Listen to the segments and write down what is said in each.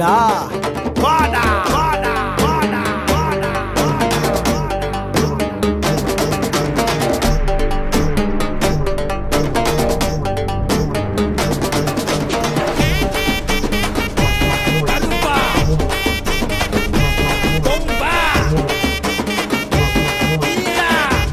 வாடா வாடா வாடா வாடா வாடா கருப்பா கொம்பா வீரா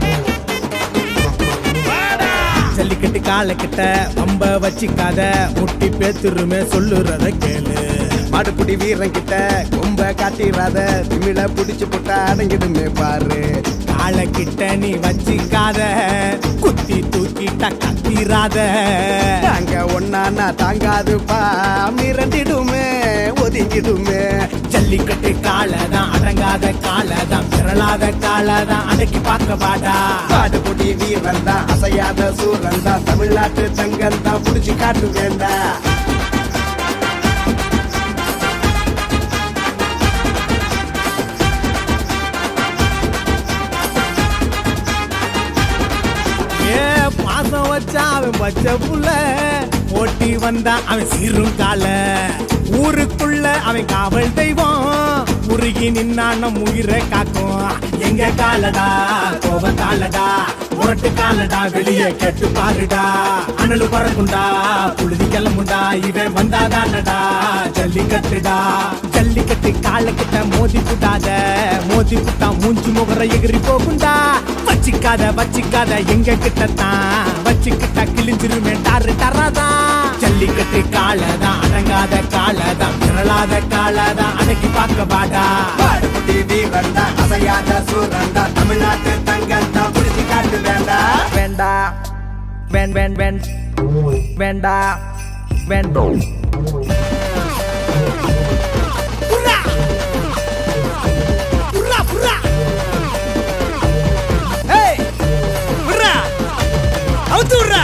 வாடா ஜல்லிக்கட்டு கால கிட்ட வம்ப வச்சிக்காத முட்டி பேத்துருமே சொல்லுறத கேளு மாடுபிடி வீரன் கிட்ட கொம்ப காட்டிடாத திமிழ புடிச்சு போட்டா அடங்கிடுமே பாரு கால கிட்ட நீ வச்சிக்காத குத்தி தூக்கிட்ட கத்திராத தாங்க ஒன்னா தாங்காதுப்பா மிரண்டிடுமே ஒதுங்கிடுமே ஜல்லிக்கட்டு காலதான் அடங்காத காலதான் பிறளாத காலதான் அடக்கி பார்க்க வாடா மாடுபிடி வீரன் தான் அசையாத சூரன் தான் தமிழ்நாட்டு தங்கம் தான் புடிச்சு காட்டு வேண்டாம் ஏ பாசம் வச்சா அவன் பச்சை புள்ள ஓட்டி வந்தா அவன் சீரும் கால ஊருக்குள்ள அவன் காவல் தெய்வம் முருகி நின்னா நம் உயிரை காக்கும் எங்க காலடா கோப காலடா முரட்டு காலடா வெளியே கெட்டு பாருடா அனலு பறக்குண்டா புழுதி கிளம்புண்டா இவன் வந்தாதானடா ஜல்லிக்கட்டுடா ஜல்லிக்கட்டு காலக்கிட்ட மோதி புட்டாத மோதி புட்டா மூஞ்சி முகர எகிரி போகுண்டா வச்சிக்காத வச்சிக்காத எங்க கிட்டத்தான் வச்சுக்கிட்டா கிழிஞ்சிருமே டாரு டராதா ஜல்லிக்கட்டு காலதான் அடங்காத காலதான் பிறளாத காலதான் அடக்கி பார்க்க வாடா மாடுபிடி வீரன் தான் அசையாத சூரன் தான் தமிழ்நாட்டு தங்கம் தான் புடிச்சு காட்டு வேண்டாம் வேண்டா வேன் வேன் வேன் வேண்டா வேண்டோம் புறா புறா புறா ஏய் புறா அவுத்து விட்றா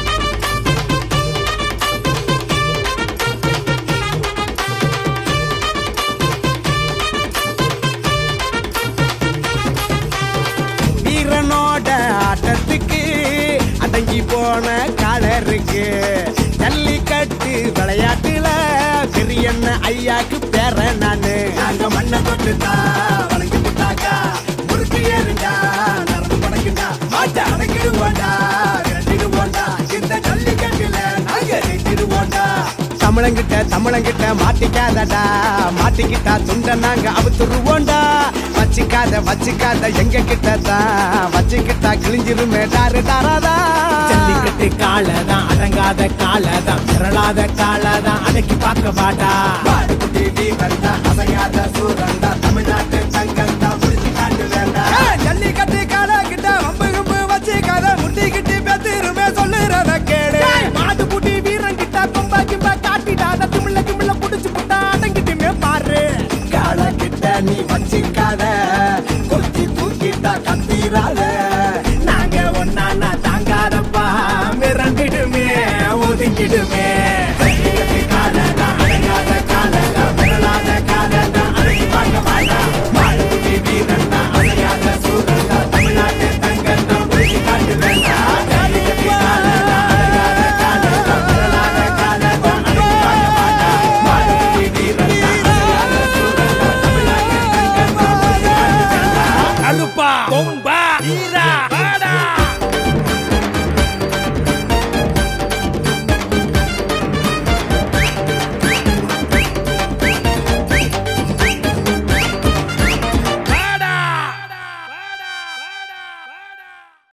வீரனோட ஆட்டத்துக்கு அடங்கி போன காலருக்கு ஜல்லிக்கட்டு விளையாட்டுல பெரியண்ண ஐயாக்கு பேர நானு நாங்க மண்ணை தொட்டுட்டா வணங்கி விட்டாக்கா முறுக்கு ஏறுண்டா நடந்து படைக்குண்டா மாட்டா அடைக்கிடுவோண்டா விரட்டிடுவோண்டா இந்த ஜல்லிக்கட்டுல நாங்க ஜெயிச்சிடுவோண்டா தமிழங்கிட்ட தமிழங்கிட்ட மாட்டிக்காதடா மாட்டிக்கிட்டா துண்ட நாங்க அவுத்துருவோண்டா வச்சிக்காத வச்சிக்காத எங்க கிட்ட தான் வச்சுக்கிட்டா கிழிஞ்சிருமே டாரு டாராதா ஜல்லிக்கட்டு காலதான் அடங்காத காலதான் பிறளாத காலதான் அடக்கி பார்க்க வாடா மாடுகுட்டி வீரன் தான் அசையாத சூரன் தான் தமிழ்நாட்டு தங்கம் தான் புடிச்சு காட்டு வேண்டாம் ஜல்லிக்கட்டு கால கிட்ட வம்பு கும்பு வச்சு கதை முட்டிக்கிட்டு பெத்திருமே சொல்லுறத கேளு மாடு புடி வீரன் கிட்ட கொம்ப கிம்ப காட்டிடாத திமிழ கிமிழ புடிச்சு புட்டா அடங்கிட்டுமே பாரு கால கிட்ட நீ வச்சிக்காத கொத்தி தூக்கிட்டா கத்திராத நாங்க ஒன்னா தாங்காதப்பா மிரண்டிடுமே ஒதுங்கிடுமே ஜல்லிக்கட்டு காலதான் அடங்காத காலதான் பிறளாத காலதான் அடக்கி பார்க்க வாடா மாடு புடி வீரன் தான் அசையாத சூரன் தான் தமிழ்நாட்டு தங்கம் தான் புடிச்சு காட்டு வேண்டாம் ஜல்லிக்கட்டு காலதான் அடங்காத காலதான் பிறளாத காலதான் அடக்கி பார்க்க வாடா மாடு புடி வீரன் தான் அசையாத சூரன் தான் தமிழ்நாட்டு தங்கம் தான் புடிச்சு காட்டு வேண்டாம் கருப்பா கொம்பா வீரா